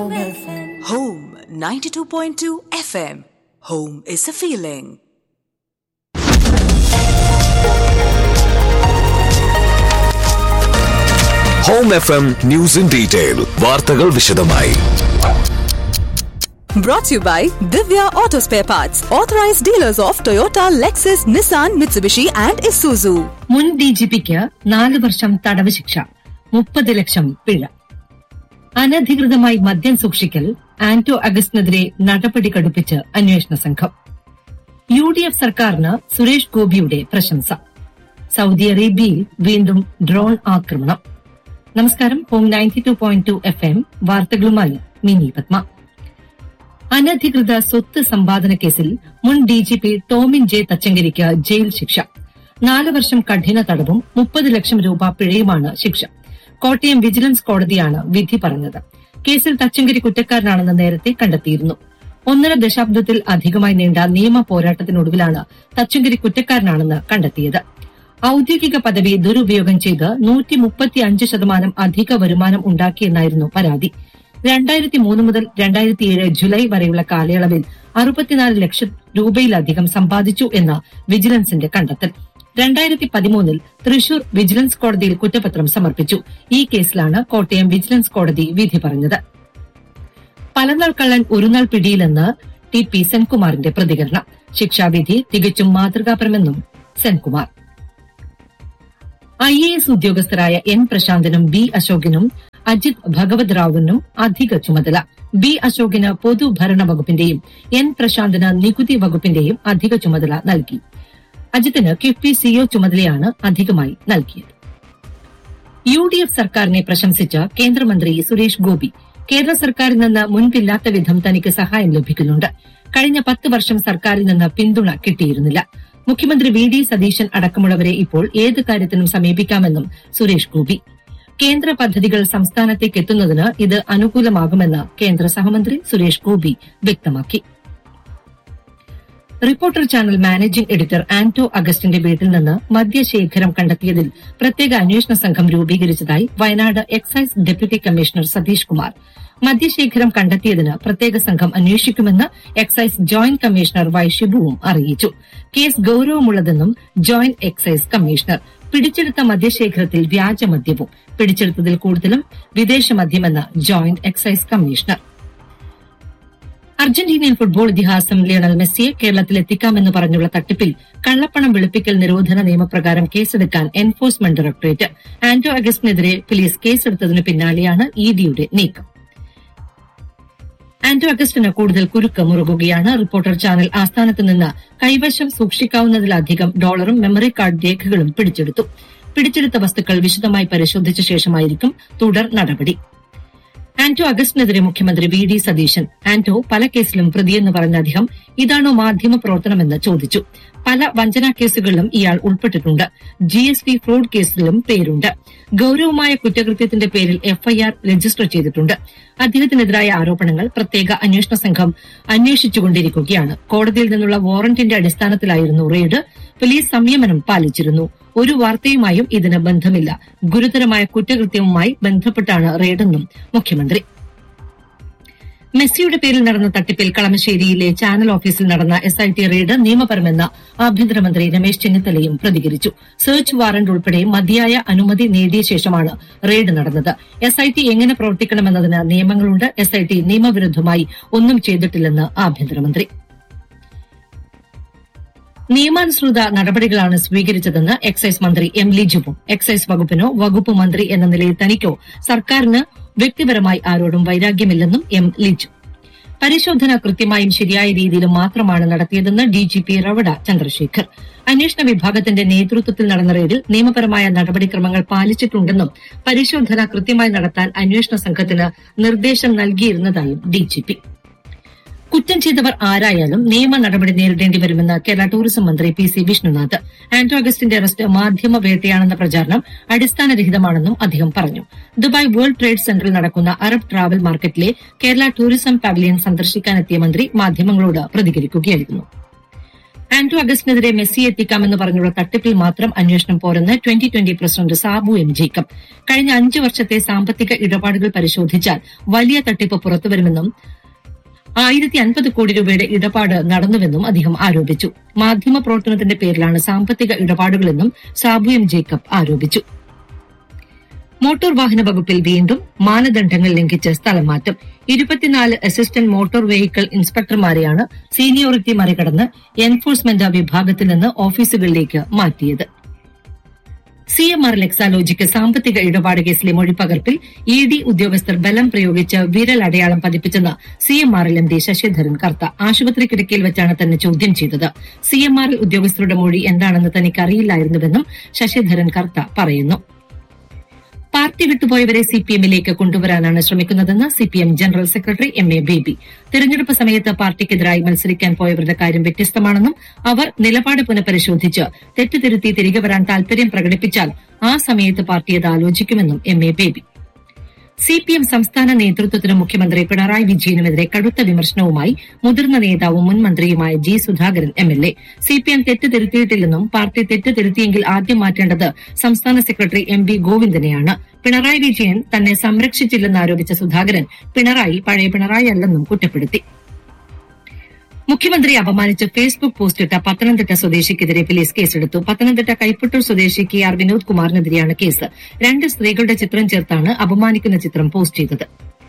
Home 92.2 FM. Home is a feeling. Home F M news in detail വാർത്തകൾ വിശദമായി Brought to you by Divya Auto Spare Parts, authorized dealers of Toyota, Lexus, Nissan, Mitsubishi, and Isuzu. മുൻ D G പിക്ക് നാല് വർഷം തടവ് ശിക്ഷ മുപ്പത് ലക്ഷം പിഴ അനധികൃതമായി മദ്യം സൂക്ഷിക്കൽ ആന്റോ അഗസ്റ്റിനെതിരെ നടപടി കടുപ്പിച്ച് അന്വേഷണ സംഘം യു ഡി എഫ് സർക്കാരിന് സുരേഷ് ഗോപിയുടെ പ്രശംസ സൗദി അറേബ്യയിൽ വീണ്ടും ഡ്രോൺ ആക്രമണം നമസ്കാരം home ninety two point two F M വാർത്തകളുമായി മിനി പത്മ അനധികൃത സ്വത്ത് സമ്പാദന കേസിൽ മുൻ D G P Tomin J തച്ചങ്കരിക്ക് ജയിൽ ശിക്ഷ നാല് വർഷം കഠിന തടവും മുപ്പത് ലക്ഷം രൂപ പിഴയുമാണ് ശിക്ഷ കോട്ടയം വിജിലൻസ് കോടതിയാണ് വിധി പറഞ്ഞത് കേസിൽ തച്ചങ്കരി കുറ്റക്കാരനാണെന്ന് നേരത്തെ കണ്ടെത്തിയിരുന്നു ഒന്നര ദശാബ്ദത്തിൽ അധികമായി നീണ്ട നിയമ പോരാട്ടത്തിനൊടുവിലാണ് തച്ചങ്കരി കുറ്റക്കാരനാണെന്ന് കണ്ടെത്തിയത് ഔദ്യോഗിക പദവി ദുരുപയോഗം ചെയ്ത് നൂറ്റി മുപ്പത്തിയഞ്ച് ശതമാനം അധിക വരുമാനം ഉണ്ടാക്കിയെന്നായിരുന്നു പരാതി രണ്ടായിരത്തി മൂന്ന് മുതൽ രണ്ടായിരത്തിയേഴ് ജൂലൈ വരെയുള്ള കാലയളവിൽ അറുപത്തിനാല് ലക്ഷം രൂപയിലധികം സമ്പാദിച്ചു എന്ന വിജിലൻസിന്റെ കണ്ടെത്തൽ രണ്ടായിരത്തി പതിമൂന്നിൽ തൃശൂർ വിജിലൻസ് കോടതിയിൽ കുറ്റപത്രം സമർപ്പിച്ചു ഈ കേസിലാണ് കോട്ടയം വിജിലൻസ് കോടതി വിധി പറഞ്ഞത് പലനാൾ കള്ളൻ ഒരുനാൾ പിടിയിലെന്ന് ടി പി സെൻകുമാറിന്റെ പ്രതികരണം ശിക്ഷാവിധി തികച്ചും മാതൃകാപരമെന്നും സെൻകുമാർ ഐ എ എസ് ഉദ്യോഗസ്ഥരായ എൻ പ്രശാന്തനും ബി അശോകനും അജിത് ഭഗവത് റാവുവിനും അധിക ചുമതല ബി അശോകിന് പൊതുഭരണ വകുപ്പിന്റെയും എൻ പ്രശാന്തിന് നികുതി വകുപ്പിന്റെയും അധിക ചുമതല നൽകി അജിത്തിന് കിഫ്ബി സിഒ ചുമതലയാണ് അധികമായി നൽകിയത് യു ഡി എഫ് സർക്കാരിനെ പ്രശംസിച്ച് കേന്ദ്രമന്ത്രി സുരേഷ് ഗോപി കേരള സർക്കാരിൽ നിന്ന് മുൻപില്ലാത്ത വിധം തനിക്ക് സഹായം ലഭിക്കുന്നുണ്ട് കഴിഞ്ഞ പത്ത് വർഷം സർക്കാരിൽ നിന്ന് പിന്തുണ കിട്ടിയിരുന്നില്ല മുഖ്യമന്ത്രി വി ഡി സതീശൻ അടക്കമുള്ളവരെ ഇപ്പോൾ ഏത് കാര്യത്തിനും സമീപിക്കാമെന്നും സുരേഷ് ഗോപി കേന്ദ്ര പദ്ധതികൾ സംസ്ഥാനത്തേക്ക് എത്തുന്നതിന് ഇത് അനുകൂലമാകുമെന്ന് കേന്ദ്ര സഹമന്ത്രി സുരേഷ് ഗോപി വ്യക്തമാക്കി reporter channel managing editor Anto അഗസ്റ്റിന്റെ വീട്ടിൽ നിന്ന് മദ്യശേഖരം കണ്ടെത്തിയതിൽ പ്രത്യേക അന്വേഷണ സംഘം രൂപീകരിച്ചതായി Wayanad excise deputy commissioner Satheesh Kumar മദ്യശേഖരം കണ്ടെത്തിയതിന് പ്രത്യേക സംഘം അന്വേഷിക്കുമെന്ന് എക്സൈസ് ജോയിന്റ് കമ്മീഷണർ വൈ ഷിബുവും അറിയിച്ചു കേസ് ഗൌരവമുള്ളതെന്നും ജോയിന്റ് എക്സൈസ് കമ്മീഷണർ പിടിച്ചെടുത്ത മദ്യശേഖരത്തിൽ വ്യാജമദ്യവും പിടിച്ചെടുത്തതിൽ കൂടുതലും വിദേശ മദ്യമെന്ന് joint excise commissioner Argentinian football ഇതിഹാസം ലിയണൽ മെസ്സിയെ കേരളത്തിലെത്തിക്കാമെന്ന് പറഞ്ഞുള്ള തട്ടിപ്പിൽ കള്ളപ്പണം വെളുപ്പിക്കൽ നിരോധന നിയമപ്രകാരം കേസെടുക്കാൻ എൻഫോഴ്സ്മെന്റ് ഡയറക്ടറേറ്റ് ആന്റോ അഗസ്റ്റിനെതിരെ പോലീസ് കേസെടുത്തതിനു പിന്നാലെയാണ് ഇഡിയുടെ നീക്കം ആന്റോ അഗസ്റ്റിന് കൂടുതൽ കുരുക്ക് മുറുകുകയാണ് റിപ്പോർട്ടർ ചാനൽ ആസ്ഥാനത്ത് നിന്ന് കൈവശം സൂക്ഷിക്കാവുന്നതിലധികം ഡോളറും മെമ്മറി കാർഡ് രേഖകളും പിടിച്ചെടുത്തു പിടിച്ചെടുത്ത വസ്തുക്കൾ വിശദമായി പരിശോധിച്ച ശേഷമായിരിക്കും തുടർ നടപടി ആന്റോ അഗസ്റ്റിനെതിരെ മുഖ്യമന്ത്രി വി ഡി സതീശൻ ആന്റോ പല കേസിലും പ്രതിയെന്ന് പറഞ്ഞ അദ്ദേഹം ഇതാണോ മാധ്യമ പ്രവർത്തനമെന്ന് ചോദിച്ചു പല വഞ്ചനാ കേസുകളിലും ഇയാൾ ഉൾപ്പെട്ടിട്ടുണ്ട് ജി എസ് ടി ഫ്രോഡ് കേസിലും പേരുണ്ട് ഗൌരവമായ കുറ്റകൃത്യത്തിന്റെ പേരിൽ എഫ്ഐആർ രജിസ്റ്റർ ചെയ്തിട്ടുണ്ട് അദ്ദേഹത്തിനെതിരായ ആരോപണങ്ങൾ പ്രത്യേക അന്വേഷണ സംഘം അന്വേഷിച്ചുകൊണ്ടിരിക്കുകയാണ് കോടതിയിൽ നിന്നുള്ള വാറന്റിന്റെ അടിസ്ഥാനത്തിലായിരുന്നു റെയ്ഡ് പോലീസ് സംയമനം പാലിച്ചിരുന്നു ഒരു വാർത്തയുമായും ഇതിന് ബന്ധമില്ല ഗുരുതരമായ കുറ്റകൃത്യവുമായി ബന്ധപ്പെട്ടാണ് റെയ്ഡെന്നും മുഖ്യമന്ത്രി മെസ്സിയുടെ പേരിൽ നടന്ന തട്ടിപ്പിൽ കളമശ്ശേരിയിലെ ചാനൽ ഓഫീസിൽ നടന്ന എസ് ഐ ടി റെയ്ഡ് നിയമപരമെന്ന് ആഭ്യന്തരമന്ത്രി രമേശ് ചെന്നിത്തലയും പ്രതികരിച്ചു സെർച്ച് വാറന്റ് ഉൾപ്പെടെ മതിയായ അനുമതി നേടിയ ശേഷമാണ് റെയ്ഡ് നടന്നത് എസ് ഐ ടി എങ്ങനെ പ്രവർത്തിക്കണമെന്നതിന് നിയമങ്ങളുണ്ട് എസ് ഐ ടി നിയമവിരുദ്ധമായി ഒന്നും ചെയ്തിട്ടില്ലെന്ന് ആഭ്യന്തരമന്ത്രി നിയമാനുസൃത നടപടികളാണ് സ്വീകരിച്ചതെന്ന് എക്സൈസ് മന്ത്രി എം ലിജുവും എക്സൈസ് വകുപ്പിനോ വകുപ്പ് മന്ത്രി എന്ന നിലയിൽ തനിക്കോ സർക്കാരിന് വ്യക്തിപരമായി ആരോടും വൈരാഗ്യമില്ലെന്നും എം ലിജു പരിശോധന കൃത്യമായും ശരിയായ രീതിയിലും മാത്രമാണ് നടത്തിയതെന്ന് ഡിജിപി റവഡ ചന്ദ്രശേഖർ അന്വേഷണ വിഭാഗത്തിന്റെ നേതൃത്വത്തിൽ നടന്ന റെയ്ഡിൽ നിയമപരമായ നടപടിക്രമങ്ങൾ പാലിച്ചിട്ടുണ്ടെന്നും പരിശോധന കൃത്യമായി നടത്താൻ അന്വേഷണ സംഘത്തിന് നിർദ്ദേശം നൽകിയിരുന്നതായും ഡിജിപി കുറ്റം ചെയ്തവർ ആരായാലും നിയമ നടപടി നേരിടേണ്ടി വരുമെന്ന് കേരള ടൂറിസം മന്ത്രി പി സി വിഷ്ണുനാഥ് ആന്റോ അഗസ്റ്റിന്റെ അറസ്റ്റ് മാധ്യമ വേട്ടയാണെന്ന പ്രചാരണം അടിസ്ഥാനരഹിതമാണെന്നും അദ്ദേഹം പറഞ്ഞു ദുബായ് വേൾഡ് ട്രേഡ് സെന്ററിൽ നടക്കുന്ന അറബ് ട്രാവൽ മാർക്കറ്റിലെ കേരള ടൂറിസം പവലിയൻ സന്ദർശിക്കാനെത്തിയ മന്ത്രി മാധ്യമങ്ങളോട് പ്രതികരിക്കുകയായിരുന്നു ആന്റോ അഗസ്റ്റിനെതിരെ മെസ്സിയെ എത്തിക്കാമെന്ന് പറഞ്ഞുള്ള തട്ടിപ്പിൽ മാത്രം അന്വേഷണം പോരെന്ന് twenty twenty president Sabu M Jacob കഴിഞ്ഞ അഞ്ചു വർഷത്തെ സാമ്പത്തിക ഇടപാടുകൾ പരിശോധിച്ചാൽ വലിയ തട്ടിപ്പ് പുറത്തുവരുമെന്നും ആയിരത്തി അൻപത് കോടി രൂപയുടെ ഇടപാട് നടന്നുവെന്നും അദ്ദേഹം ആരോപിച്ചു മാധ്യമ പ്രവർത്തനത്തിന്റെ പേരിലാണ് സാമ്പത്തിക ഇടപാടുകളെന്നും സാബു എം ജേക്കബ് ആരോപിച്ചു മോട്ടോർ വാഹന വകുപ്പിൽ വീണ്ടും മാനദണ്ഡങ്ങൾ ലംഘിച്ച് സ്ഥലം മാറ്റം ഇരുപത്തിനാല് അസിസ്റ്റന്റ് മോട്ടോർ വെഹിക്കിൾ ഇൻസ്പെക്ടർമാരെയാണ് സീനിയോറിറ്റി മറികടന്ന് എൻഫോഴ്സ്മെന്റ് വിഭാഗത്തിൽ നിന്ന് ഓഫീസുകളിലേക്ക് മാറ്റിയത് സി എം ആർ ലെക്സാലോജിക്ക് സാമ്പത്തിക ഇടപാട് കേസിലെ മൊഴിപ്പകർപ്പിൽ ഇ ഡി ഉദ്യോഗസ്ഥർ ബലം പ്രയോഗിച്ച് വിരൽ അടയാളം പതിപ്പിച്ചെന്ന് C M R L M D Sasidharan Kartha ആശുപത്രി കിടക്കയിൽ വെച്ചാണ് തന്നെ ചോദ്യം ചെയ്തത് സി എം ആർ എൽ ഉദ്യോഗസ്ഥരുടെ മൊഴി എന്താണെന്ന് തനിക്ക് അറിയില്ലായിരുന്നുവെന്നും ശശിധരൻ കർത്ത പറയുന്നു പാർട്ടി വിട്ടുപോയവരെ സിപിഎമ്മിലേക്ക് കൊണ്ടുവരാനാണ് ശ്രമിക്കുന്നതെന്ന് CPM general secretary M A Baby തെരഞ്ഞെടുപ്പ് സമയത്ത് പാർട്ടിക്കെതിരായി മത്സരിക്കാൻ പോയവരുടെ കാര്യം വ്യത്യസ്തമാണെന്നും അവർ നിലപാട് പുനഃപരിശോധിച്ച് തെറ്റുതിരുത്തി തിരികെ വരാൻ താൽപര്യം പ്രകടിപ്പിച്ചാൽ ആ സമയത്ത് പാർട്ടി അത് ആലോചിക്കുമെന്നും എം എ ബേബി സിപിഎം സംസ്ഥാന നേതൃത്വത്തിനും മുഖ്യമന്ത്രി പിണറായി വിജയനുമെതിരെ കടുത്ത വിമർശനവുമായി മുതിർന്ന നേതാവും മുൻ മന്ത്രിയുമായ G Sudhakaran M L A CPM തെറ്റ് തിരുത്തിയിട്ടില്ലെന്നും പാർട്ടി തെറ്റ് തിരുത്തിയെങ്കിൽ ആദ്യം മാറ്റേണ്ടത് സംസ്ഥാന സെക്രട്ടറി എം വി ഗോവിന്ദനെയാണ് പിണറായി വിജയൻ തന്നെ സംരക്ഷിച്ചില്ലെന്ന് ആരോപിച്ച സുധാകരൻ പിണറായി പഴയ പിണറായി അല്ലെന്നും കുറ്റപ്പെടുത്തി മുഖ്യമന്ത്രി അപമാനിച്ച് ഫേസ്ബുക്ക് പോസ്റ്റിട്ട പത്തനംതിട്ട സ്വദേശിക്കെതിരെ പോലീസ് കേസെടുത്തു പത്തനംതിട്ട കൈപ്പട്ടൂർ സ്വദേശി കെ ആർ വിനോദ് കുമാറിനെതിരെയാണ് കേസ് രണ്ട് സ്ത്രീകളുടെ ചിത്രം ചേർത്താണ് അപമാനിക്കുന്ന ചിത്രം പോസ്റ്റ് ചെയ്തത്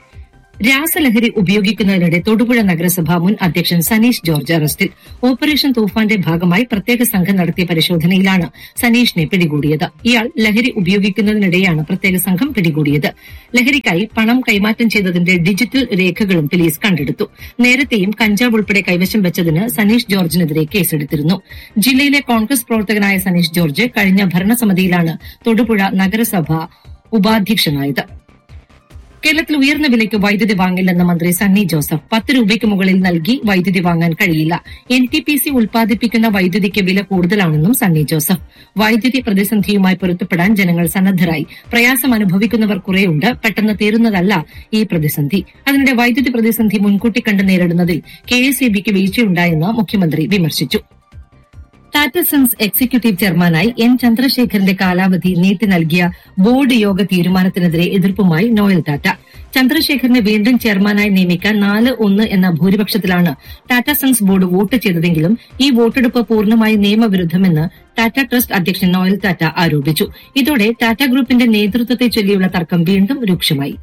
രാസലഹരി ഉപയോഗിക്കുന്നതിനിടെ തൊടുപുഴ നഗരസഭ മുൻ അധ്യക്ഷൻ സനീഷ് ജോർജ് അറസ്റ്റിൽ ഓപ്പറേഷൻ തൂഫാന്റെ ഭാഗമായി പ്രത്യേക സംഘം നടത്തിയ പരിശോധനയിലാണ് സനീഷിനെ പിടികൂടിയത് ഇയാൾ ലഹരി ഉപയോഗിക്കുന്നതിനിടെയാണ് പ്രത്യേക സംഘം പിടികൂടിയത് ലഹരിക്കായി പണം കൈമാറ്റം ചെയ്തതിന്റെ ഡിജിറ്റൽ രേഖകളും പോലീസ് കണ്ടെടുത്തു നേരത്തെയും കഞ്ചാവ് ഉൾപ്പെടെ കൈവശം വെച്ചതിന് സനീഷ് ജോർജിനെതിരെ കേസെടുത്തിരുന്നു ജില്ലയിലെ കോൺഗ്രസ് പ്രവർത്തകനായ സനീഷ് ജോർജ് കഴിഞ്ഞ ഭരണസമിതിയിലാണ് തൊടുപുഴ നഗരസഭ ഉപാധ്യക്ഷനായത് കേരളത്തിൽ ഉയർന്ന വിലയ്ക്ക് വൈദ്യുതി വാങ്ങില്ലെന്ന് മന്ത്രി സണ്ണി ജോസഫ് പത്ത് രൂപയ്ക്ക് മുകളിൽ നൽകി വൈദ്യുതി വാങ്ങാൻ കഴിയില്ല എൻ ടി പി സി ഉൽപ്പാദിപ്പിക്കുന്ന വൈദ്യുതിക്ക് വില കൂടുതലാണെന്നും സണ്ണി ജോസഫ് വൈദ്യുതി പ്രതിസന്ധിയുമായി പൊരുത്തപ്പെടാൻ ജനങ്ങൾ സന്നദ്ധരായി പ്രയാസം അനുഭവിക്കുന്നവർ കുറെയുണ്ട് പെട്ടെന്ന് തീരുന്നതല്ല ഈ പ്രതിസന്ധി അതിനിടെ വൈദ്യുതി പ്രതിസന്ധി മുൻകൂട്ടി കണ്ട് നേരിടുന്നതിൽ കെ എസ് ഇ ബിക്ക് വീഴ്ചയുണ്ടായെന്ന് മുഖ്യമന്ത്രി വിമർശിച്ചു ടാറ്റ സൺസ് എക്സിക്യൂട്ടീവ് ചെയർമാനായി എൻ ചന്ദ്രശേഖരന്റെ കാലാവധി നീട്ടി നൽകിയ ബോർഡ് യോഗ തീരുമാനത്തിനെതിരെ എതിർപ്പുമായി നോയൽ ടാറ്റ ചന്ദ്രശേഖരനെ വീണ്ടും ചെയർമാനായി നിയമിക്കാൻ നാല് ഒന്ന് എന്ന ഭൂരിപക്ഷത്തിലാണ് ടാറ്റ സൺസ് ബോർഡ് വോട്ട് ചെയ്തതെങ്കിലും ഈ വോട്ടെടുപ്പ് പൂർണ്ണമായി നിയമവിരുദ്ധമെന്ന് ടാറ്റ ട്രസ്റ്റ് അധ്യക്ഷൻ നോയൽ ടാറ്റ ആരോപിച്ചു ഇതോടെ ടാറ്റ ഗ്രൂപ്പിന്റെ നേതൃത്വത്തെ ചൊല്ലിയുള്ള തർക്കം വീണ്ടും രൂക്ഷമായി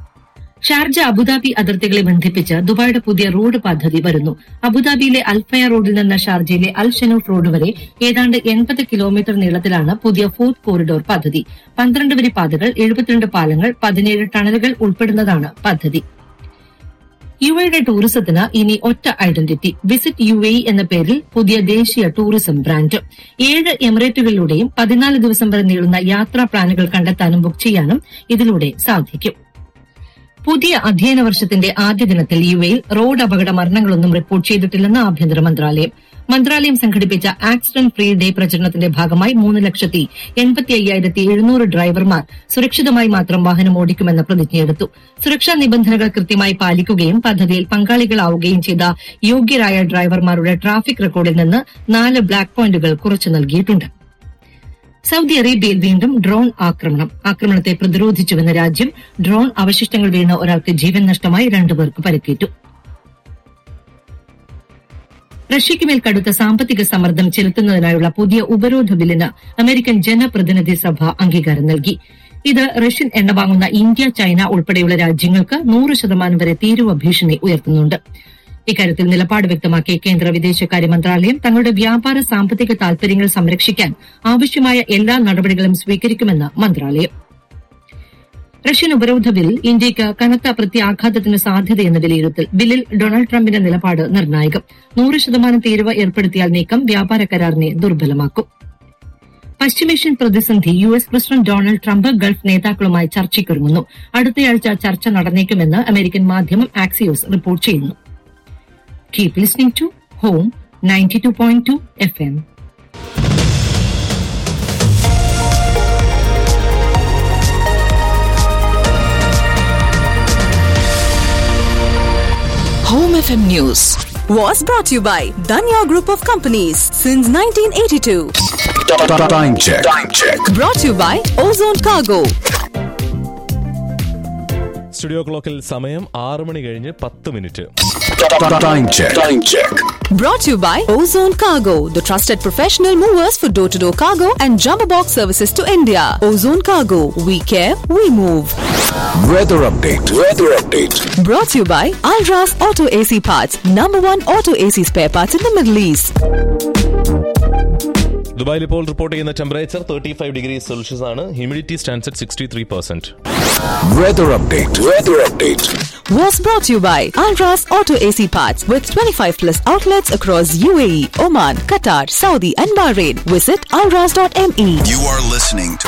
ഷാർജ അബുദാബി അതിർത്തികളെ ബന്ധിപ്പിച്ച് ദുബായിയുടെ പുതിയ റോഡ് പദ്ധതി വരുന്നു അബുദാബിയിലെ അൽഫയ റോഡിൽ നിന്ന് ഷാർജയിലെ അൽ ഷനൂഫ് റോഡ് വരെ ഏതാണ്ട് എൺപത് കിലോമീറ്റർ നീളത്തിലാണ് പുതിയ ഫോർത്ത് കോറിഡോർ പദ്ധതി പന്ത്രണ്ട് വരി പാതകൾ എഴുപത്തിരണ്ട് പാലങ്ങൾ പതിനേഴ് ടണലുകൾ ഉൾപ്പെടുന്നതാണ് പദ്ധതി യു എയുടെ ടൂറിസത്തിന് ഇനി ഒറ്റ ഐഡന്റിറ്റി വിസിറ്റ് യു എ എന്ന പേരിൽ പുതിയ ദേശീയ ടൂറിസം ബ്രാൻഡ് ഏഴ് എമിറേറ്റുകളിലൂടെയും പതിനാല് ദിവസം വരെ നീളുന്ന യാത്രാ പ്ലാനുകൾ കണ്ടെത്താനും ബുക്ക് ചെയ്യാനും ഇതിലൂടെ സാധിക്കും പുതിയ അധ്യയന വർഷത്തിന്റെ ആദ്യ ദിനത്തിൽ യു എയിൽ റോഡ് അപകട മരണങ്ങളൊന്നും റിപ്പോർട്ട് ചെയ്തിട്ടില്ലെന്ന് ആഭ്യന്തര മന്ത്രാലയം മന്ത്രാലയം സംഘടിപ്പിച്ച ആക്സിഡന്റ് ഫ്രീ ഡേ പ്രചരണത്തിന്റെ ഭാഗമായി മൂന്ന് ലക്ഷത്തി എൺപത്തി അയ്യായിരത്തി എഴുന്നൂറ് ഡ്രൈവർമാർ സുരക്ഷിതമായി മാത്രം വാഹനം ഓടിക്കുമെന്ന് പ്രതിജ്ഞയെടുത്തു സുരക്ഷാ നിബന്ധനകൾ കൃത്യമായി പാലിക്കുകയും പദ്ധതിയിൽ പങ്കാളികളാവുകയും ചെയ്ത യോഗ്യരായ ഡ്രൈവർമാരുടെ ട്രാഫിക് റെക്കോർഡിൽ നിന്ന് നാല് ബ്ലാക്ക് പോയിന്റുകൾ കുറച്ചു നൽകിയിട്ടുണ്ട് സൗദി അറേബ്യയിൽ വീണ്ടും ഡ്രോൺ ആക്രമണം ആക്രമണത്തെ പ്രതിരോധിച്ചുവെന്ന രാജ്യം ഡ്രോൺ അവശിഷ്ടങ്ങൾ വീണ് ഒരാൾക്ക് ജീവൻ നഷ്ടമായി രണ്ടുപേർക്ക് പരിക്കേറ്റു റഷ്യയ്ക്കുമേൽ കടുത്ത സാമ്പത്തിക സമ്മർദ്ദം ചെലുത്തുന്നതിനായുള്ള പുതിയ ഉപരോധ ബില്ലിന് അമേരിക്കൻ ജനപ്രതിനിധി സഭ അംഗീകാരം നൽകി ഇത് റഷ്യൻ എണ്ണ വാങ്ങുന്ന ഇന്ത്യ ചൈന ഉൾപ്പെടെയുള്ള രാജ്യങ്ങൾക്ക് നൂറ് ശതമാനം വരെ തീരുവ ഭീഷണി ഉയർത്തുന്നുണ്ട് ഇക്കാര്യത്തിൽ നിലപാട് വ്യക്തമാക്കിയ കേന്ദ്ര വിദേശകാര്യ മന്ത്രാലയം തങ്ങളുടെ വ്യാപാര സാമ്പത്തിക താൽപര്യങ്ങൾ സംരക്ഷിക്കാൻ ആവശ്യമായ എല്ലാ നടപടികളും സ്വീകരിക്കുമെന്ന് മന്ത്രാലയം റഷ്യൻ ഉപരോധ ബിൽ ഇന്ത്യയ്ക്ക് കനത്ത പ്രത്യാഘാതത്തിന് സാധ്യതയെന്ന വിലയിരുത്തൽ ബില്ലിൽ ഡൊണാൾഡ് ട്രംപിന്റെ നിലപാട് നിർണായകം നൂറ് ശതമാനം തീരുവ ഏർപ്പെടുത്തിയാൽ നീക്കം വ്യാപാര കരാറിനെ ദുർബലമാക്കും പശ്ചിമേഷ്യൻ പ്രതിസന്ധി U S president Donald Trump Gulf നേതാക്കളുമായി ചർച്ചയ്ക്കൊരുങ്ങുന്നു അടുത്തയാഴ്ച ചർച്ച നടന്നേക്കുമെന്ന് അമേരിക്കൻ മാധ്യമം ആക്സിയോസ് റിപ്പോർട്ട് ചെയ്യുന്നു keep listening to home ninety two point two F M Home FM News was brought to you by Danya Group of Companies since 1982. Time check. Time check. Brought to you by Ozone Cargo. Studio ക്ലോക്കിൽ സമയം ആറ് മണി കഴിഞ്ഞ് പത്ത് minute Time check. Time check. Brought to you by Ozone Cargo, the trusted professional movers for door to door cargo and jumbo box services to India. Ozone Cargo, we care, we move. Weather update. Weather update. Brought to you by Alras Auto AC Parts, number one auto AC spare parts in the Middle East. ദുബായിൽ ഇപ്പോൾ report ചെയ്യുന്ന temperature thirty five degree Celsius ആണ് humidity stands at sixty three percent Weather update. Weather update. Was brought to you by Alras Auto AC Parts with 25 plus outlets across UAE, Oman, Qatar, Saudi, and Bahrain. Visit alras.me. You are listening to